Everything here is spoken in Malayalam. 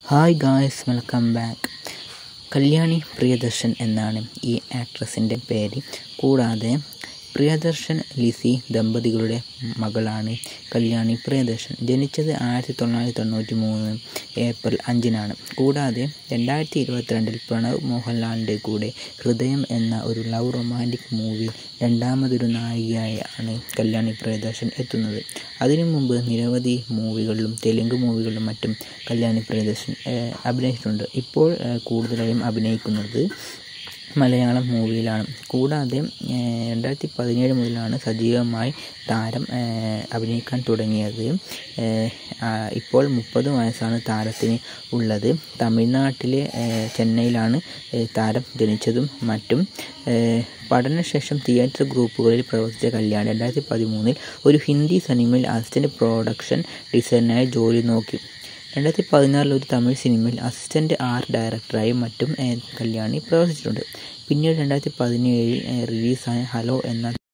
hi guys welcome back Kalyani Priyadarshan എന്നാണ് ഈ ആക്ട്രസിൻ്റെ പേര് കൂടാതെ പ്രിയദർശൻ ലിസി ദമ്പതികളുടെ മകളാണ് കല്യാണി പ്രിയദർശൻ ജനിച്ചത് ആയിരത്തി തൊള്ളായിരത്തി തൊണ്ണൂറ്റി മൂന്ന് ഏപ്രിൽ അഞ്ചിനാണ് കൂടാതെ രണ്ടായിരത്തി ഇരുപത്തിരണ്ടിൽ പ്രണവ് മോഹൻലാലിൻ്റെ കൂടെ ഹൃദയം എന്ന ഒരു ലവ് റൊമാൻറ്റിക് മൂവി രണ്ടാമതൊരു നായികയായാണ് കല്യാണി പ്രിയദർശൻ എത്തുന്നത് അതിനു മുമ്പ് നിരവധി മൂവികളിലും തെലുങ്ക് മൂവികളിലും മറ്റും കല്യാണി പ്രിയദർശൻ അഭിനയിച്ചിട്ടുണ്ട് ഇപ്പോൾ കൂടുതലായും അഭിനയിക്കുന്നത് മലയാളം മൂവിയിലാണ് കൂടാതെ രണ്ടായിരത്തി പതിനേഴ് മുതലാണ് സജീവമായി താരം അഭിനയിക്കാൻ തുടങ്ങിയത് ഇപ്പോൾ മുപ്പത് വയസ്സാണ് താരത്തിന് ഉള്ളത് തമിഴ്നാട്ടിലെ ചെന്നൈയിലാണ് താരം ജനിച്ചതും മറ്റും പഠനശേഷം തിയേറ്റർ ഗ്രൂപ്പുകളിൽ പ്രവർത്തിച്ച കല്യാണി രണ്ടായിരത്തി പതിമൂന്നിൽ ഒരു ഹിന്ദി സിനിമയിൽ അസിസ്റ്റന്റ് പ്രൊഡക്ഷൻ ഡിസൈനറായി ജോലി നോക്കി രണ്ടായിരത്തി പതിനാറിൽ ഒരു തമിഴ് സിനിമയിൽ അസിസ്റ്റന്റ് ആർട്ട് ഡയറക്ടറായും മറ്റും കല്യാണി പ്രവർത്തിച്ചിട്ടുണ്ട് പിന്നീട് രണ്ടായിരത്തി പതിനേഴിൽ റിലീസായ ഹലോ എന്ന